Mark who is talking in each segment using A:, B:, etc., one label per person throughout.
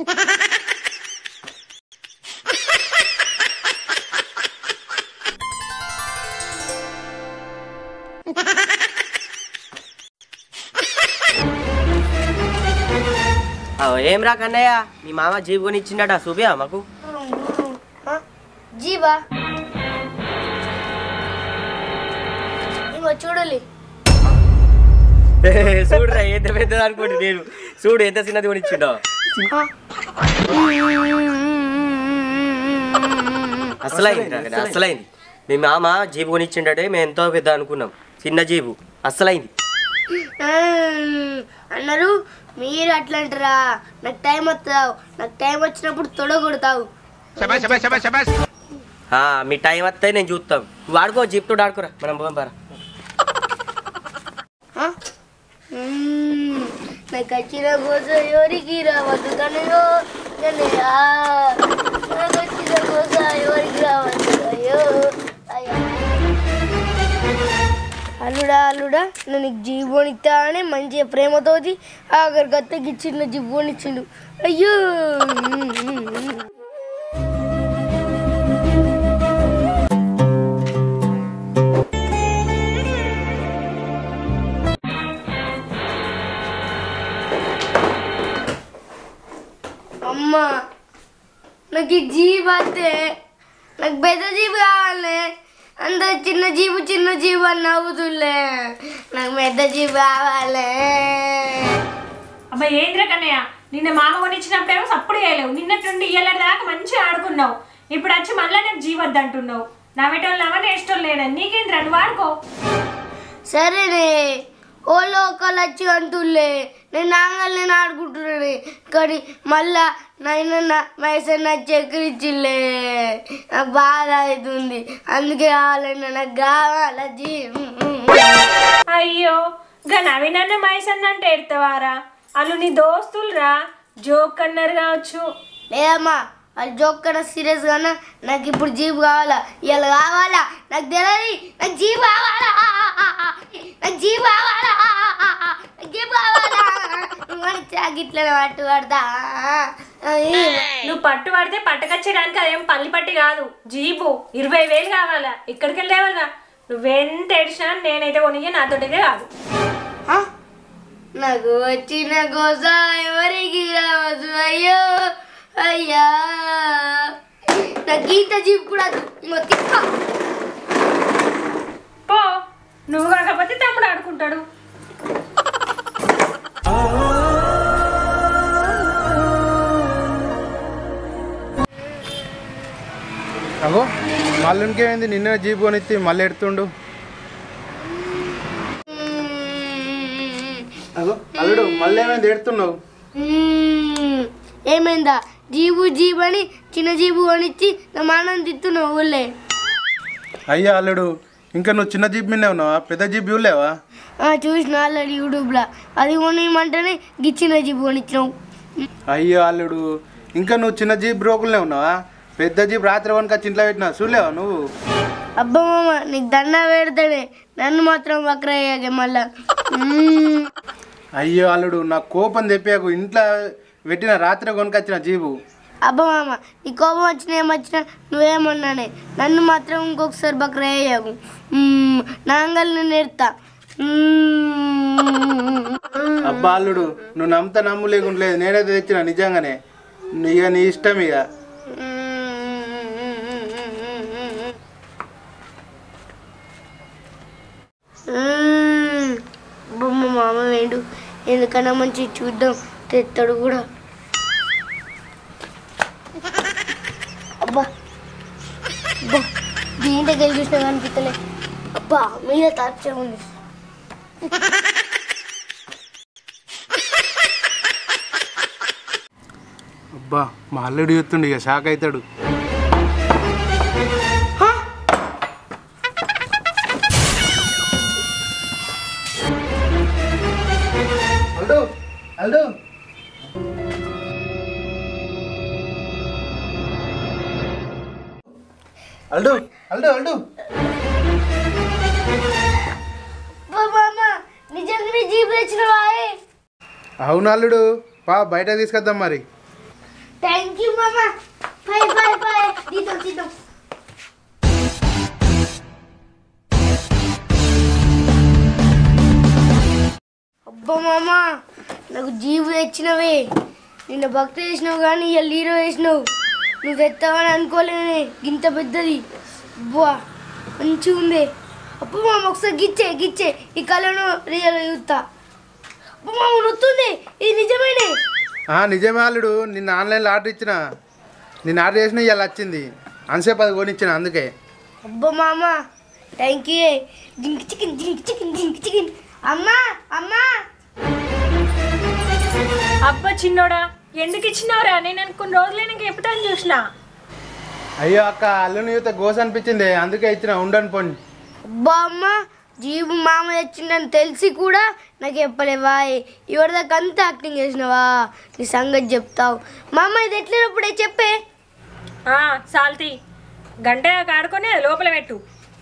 A: ఆ, ఏం రా కన్నయ్య మీ మామ జీబు కొని ఇచ్చిండట చూపియా మాకు
B: జీవా ఇంకో చూడాలి
A: చూడురా ఎంత పెద్దది అనుకోండి నేను చూడు ఎంత చిన్నది కొని ఇచ్చిండో అసలైంది రా, అసలైంది మీ మామ జీబు కొని ఇచ్చిండటే మేము ఎంతో పెద్ద అనుకున్నాం చిన్న జీబు అసలైంది
B: అన్నారు మీరు అట్లా అంటారా నాకు టైం వస్తావు నాకు టైం వచ్చినప్పుడు తొడగొడతావు
A: ఆ, మీ టైం వస్తే నేను చూస్తాం నువ్వు ఆడుకో జీప్తో ఆడుకోరా మనం పోదాం పారా
B: ఆ? మ్మ్. నాకు వచ్చిన కోసం ఎవరికి రావద్దు కనయో కనయా నాకు వచ్చిన కోసం ఎవరికి రావద్దు అయ్యో అయ్యో అల్లుడా అల్లుడా నేను జీవోనిస్తా అని మంచిగా ప్రేమతోటి ఆఖరికి అత్తకి చిన్న జీవోనిచ్చిండు అయ్యో అమ్మ నాకు ఈ జీబ్ వస్తే నాకు పెద్ద జీబు కావాలి అందరు చిన్న జీబు చిన్న జీబు అని నవ్వుతులే నాకు పెద్ద జీబు కావాలి
C: అబ్బా ఏంద్ర కన్నయ్య నిన్న మామ కొనిచ్చినప్పుడేమో సప్పుడు చేయలేవు నిన్నటి నుండి ఇయ్యలేడు దాకా మంచిగా ఆడుకున్నావు ఇప్పుడు వచ్చి మళ్ళీ నాకు జీవద్దు అంటున్నావు నవ్వేటోళ్ళు నవ్వని ఇష్టం లేదని నీకేంద్ర నువ్వు ఆడుకో
B: సరేనే ఓలో ఒకళ్ళు వచ్చి అంటులే నేను నాంగల్ నేను ఆడుకుంటున్నాను కానీ మళ్ళా నైనా మైసన్న చక్కెరిచ్చిలే నాకు బాధ అవుతుంది అందుకే కావాలన్నా నాకు కావాలి జీ
C: అయ్యో గా నవీనన్న మైసన్న అంటే ఎడతావారా వాళ్ళు నీ దోస్తులురా జోక్ అన్నారు కావచ్చు
B: లేదమ్మా అది జోక్ కన్నా సీరియస్ గానా నాకు ఇప్పుడు జీప్ కావాలా ఇలా కావాలా నాకు తెలియదు నాకు జీప్ కావాలా నాకు జీప్ కావాలా నాకు జీప్ కావాలా గిట్ల పట్టు పడతా
C: నువ్వు పట్టు పడితే పట్టకచ్చడానికి అదేం పల్లి పట్టి కాదు జీబు ఇరవై వేలు కావాలా ఇక్కడికి వెళ్ళేవాళ్ళ నువ్వెంత ఏడిచినా నేనైతే కొనిగే నాతోటిదే కాదు
B: ఆ? నాకు వచ్చిన కోస ఎవరికి రావద్దు అయ్యో అయ్యా నాకు ఇంత జీప్ కూడా వద్దు. ఇంకో తీసుకో
C: పో నువ్వు కాకపోతే తమ్ముడు ఆడుకుంటాడు
D: అగో మళ్ళీ ఇంకేమైంది నిన్న జీప్ కొనిచ్చి మళ్ళీ ఎడుతుండు అగో అల్లుడు మళ్ళీ ఏమైంది ఎడుతున్నావు
B: మ్మ్. ఏమైందా జీబు జీబు అని చిన్న జీబు కొనిచ్చి నా మానం తిత్తున్నావు ఊళ్ళే
D: అయ్యా అల్లుడు ఇంకా నువ్వు చిన్న జీప్ మీదే ఉన్నావా పెద్ద జీప్ చూడలేవా
B: ఆ, చూసిన ఆల్రెడీ యూట్యూబ్లో అది కొనిమంటేనే గిచ్చిన జీబు కొనిచ్చినావు
D: అయ్యో అల్లుడు ఇంకా నువ్వు చిన్న జీప్ రోకులనే ఉన్నావా పెద్ద జీప్ రాత్రి వనక ఇంట్లో పెట్టినా చూడలేవా నువ్వు
B: అబ్బా మామ నీకు దండ పెడతాడే నన్ను మాత్రం వక్రయ్యాక మళ్ళా మ్మ్.
D: అయ్యో అల్లుడు నా కోపం తెప్పాకు ఇంట్లో పెట్టిన రాత్రి కొనుకొచ్చిన జీబు
B: అబ్బా మామ నీ కోపం వచ్చినా ఏమొచ్చినా నువ్వేమన్నానే నన్ను మాత్రం ఇంకొకసారి బక్రయ్యాకు నాంగల్ నేను ఎడతా మ్మ్.
D: అబ్బా అల్లుడు నువ్వు నమ్ముతా నమ్ము లేకుంటలేదు నేనైతే తెచ్చిన నిజంగానే ఇక నీ ఇష్టం ఇక
B: మ్మ్. బొమ్మ మామ వేడు ఎందుకన్నా మంచి చూద్దాం తెస్తాడు కూడా అబ్బా అబ్బా దీని దగ్గర చూసినా కనిపించలే అబ్బా మీద తాచే ఉంది
D: అబ్బా మా అల్లుడు చూస్తుండు ఇక షాక్ అవుతాడు అల్లుడు అల్లుడు అల్లుడు అల్లుడు అల్లుడు
B: అబ్బా మామ నిజంగానే జీప్ తెచ్చినవా
D: అవును అల్లుడు పా బయట తీసుకొద్దాం మరి
B: థ్యాంక్ యూ మామ పై పై పై తీద్దాం తీద్దాం అబ్బా మామ నాకు జీవు తెచ్చినవే నిన్న భక్తి చేసినావు కానీ ఇవాళ హీరో వేసినావు నువ్వు తెస్తావని అనుకోలేనే గింత పెద్దది అబ్బా మంచిగా ఉంది అబ్బా మామ ఒకసారి గిచ్చే గిచ్చే ఈ కళను రియల్ చూస్తా అబ్బా మామ నొత్తుంది ఇది నిజమేనే
D: ఆ, నిజమే అల్లుడు నిన్న ఆన్లైన్లో ఆర్డర్ ఇచ్చిన నిన్న ఆర్డర్ చేసిన ఇవాళ వచ్చింది అంతసేపు అది కొనిచ్చిన అందుకే
B: అబ్బా మామ thank you zinc chicken zinc chicken zinc chicken అమ్మా అమ్మా
C: అబ్బా చిన్నోడా ఎందుకు ఇచ్చినావురా నేను అనుకున్న రోజులే నాకు ఎప్పుడని చూసినా
D: అయ్యో అక్క అల్లుని యూత గోస అనిపించింది అందుకే ఇచ్చిన ఉండను పోండి
B: అబ్బా అమ్మ జీబు మామ తెచ్చిందని తెలిసి కూడా నాకు చెప్పలేవా ఇవరిదాకా అంతా యాక్టింగ్ చేసినావా నీ సంగతి చెప్తావు మా అమ్మ ఇది ఎట్లేనప్పుడే చెప్పే
C: ఆ, సాల్తీ గంట ఆడుకొని అది లోపల పెట్టు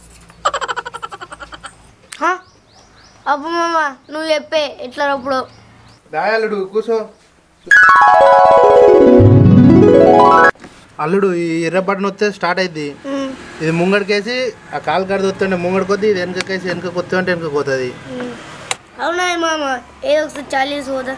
B: హా? అబ్బా మామ నువ్వు చెప్పే ఎట్లనప్పుడు
D: దాయల్లుడు కూసో అల్లుడు ఈ ఎర్ర బటన్ వస్తే స్టార్ట్ అయింది ఇది ముంగడికేసి ఆ కాలు కడిది వస్తుంటే ముంగడి కొద్ది ఇది వెనకకేసి వెనక కొత్త అంటే వెనక పోతుంది
B: అవునా మామ ఏదో ఒకసారి చాలీస్ పోదా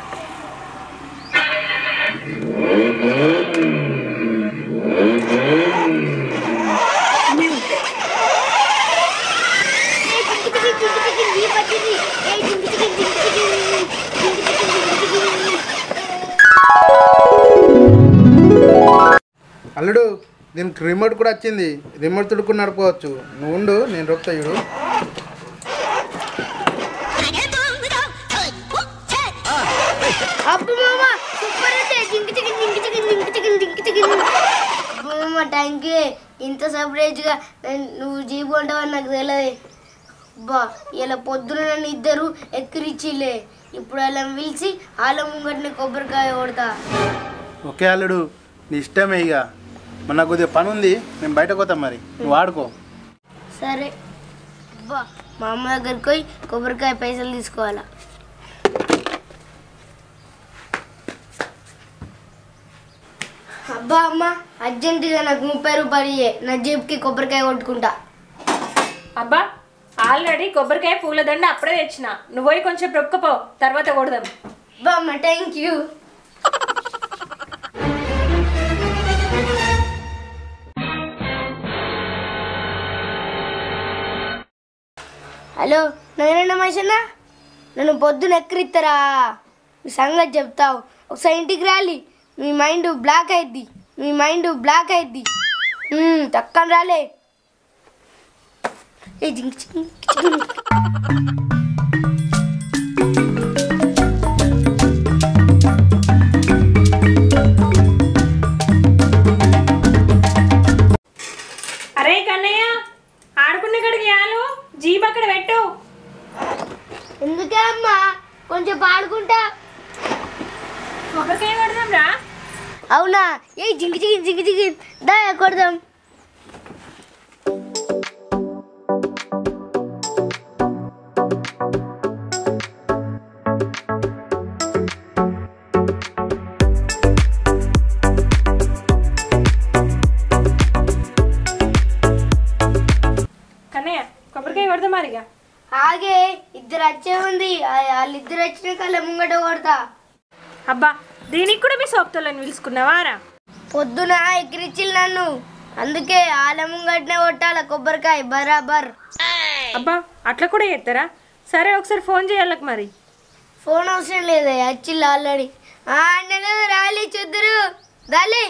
D: అల్లుడు దీనికి రిమోట్ కూడా వచ్చింది రిమోట్ తుడుకుని నడుకోవచ్చు నువ్వు ఉండు నేను రొక్తా చూడు
B: అబ్బు మామ సూపర్ అంటే zinc chicken zinc chicken zinc chicken zinc chicken అబ్బు మామ థ్యాంక్ యూ ఇంత సర్ప్రైజ్గా నేను- నువ్వు జీబు ఉంటావని నాకు తెలియదు అబ్బా ఇలా పొద్దున నన్ను ఇద్దరు ఎక్కిరిచ్చిలే ఇప్పుడు వాళ్ళని పిలిచి వాళ్ళ ముంగటిని కొబ్బరికాయ కొడతా
D: ఓకే అల్లుడు నీ ఇష్టమే ఇక మొన్న కొద్దిగా పని ఉంది నేను బయటకు పోతాం మరి నువ్వు ఆడుకో
B: సరే అబ్బా మా అమ్మ దగ్గరికి పోయి కొబ్బరికాయ పైసలు తీసుకోవాలా అబ్బా అమ్మ అర్జెంటుగా నాకు ముప్పై రూపాయలు ఇయ్యే నా జేబుకి కొబ్బరికాయ కొట్టుకుంటా
C: అబ్బా ఆల్రెడీ కొబ్బరికాయ పూలదండ అప్పుడే తెచ్చిన నువ్వు పోయి కొంచెం రొక్కపో తర్వాత కొడదాం
B: అబ్బా అమ్మ థ్యాంక్ యూ హలో నేనన్నా మనిషినా నన్ను పొద్దున ఎక్కరిస్తారా మీ సంగతి చెప్తావు ఒకసారి ఇంటికి రాలి మీ మైండ్ బ్లాక్ అయిద్ది మీ మైండ్ బ్లాక్ అయిద్ది మ్మ్, తక్కన రాలే ఏ జింక్ జింక్ జింక్.
C: అరే కన్నయ్య ఆడుకునే కడికి యాలు జీప్ అక్కడ పెట్టు
B: ఎందుకే అమ్మా కొంచెం పాడుకుంటా
C: కొబ్బరికాయ కొడదాం రా
B: అవునా ఏ జింగి జింగి జింగి జింగి దా కొడదాం
C: కన్నయ్య కొబ్బరికాయ కొడదాం మరిగా
B: ఆగే ఇద్దరు వచ్చే ఉంది ఆ- వాళ్ళిద్దరు వచ్చిన కళ్ళ ముంగట కొడతా
C: అబ్బా దీనికి కూడా మీ సోక్తోళ్ళని పిలుచుకున్నావా రా
B: పొద్దున ఎగిరిచ్చిల్ నన్ను అందుకే ఆల ముంగటనే కొట్టాల కొబ్బరికాయ బరాబర్
C: అబ్బా అట్లా కూడా చేస్తారా సరే ఒకసారి ఫోన్ చేయాలకు మరి
B: ఫోన్ అవసరం లేదా వచ్చిల్ ఆల్రెడీ అన్నలు రాలి చూద్దరు రాలి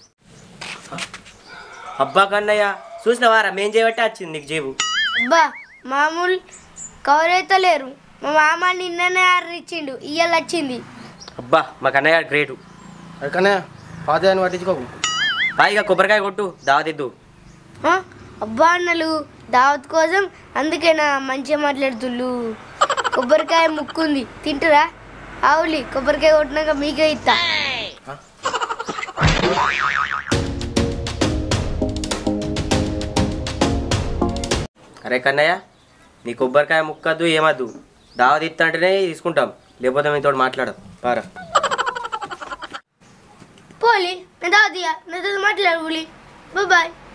A: అబ్బా కన్నయ్య చూసినవారా మేం చేయబట్టే వచ్చింది నీకు జేబు
B: అబ్బా మామూలు కవర్ అయితే లేరు మా మామ నిన్ననే ఆర్డర్ ఇచ్చిండు ఇయ్యాల వచ్చింది
A: అబ్బా మా కన్నయ్య గ్రేటు
D: అందుకనే పాతయాన్ని పట్టించుకోకు
A: పైగా కొబ్బరికాయ కొట్టు దావతిద్దు
B: ఆ? అబ్బా అన్నలు దావత్ కోసం అందుకేనా మంచిగా మాట్లాడుతుళ్ళు కొబ్బరికాయ ముక్కుంది తింటురా ఆవులి కొబ్బరికాయ కొట్టినాక మీకే ఇస్తా
A: అరే కన్నయ్య నీ కొబ్బరికాయ ముక్కద్దు ఏమద్దు దావత్ ఇస్తాంటేనే తీసుకుంటాం లేకపోతే మీతో మాట్లాడం పారా
B: పో పోలి నేను తాగుతీయ నాతో మాట్లాడు బాయ్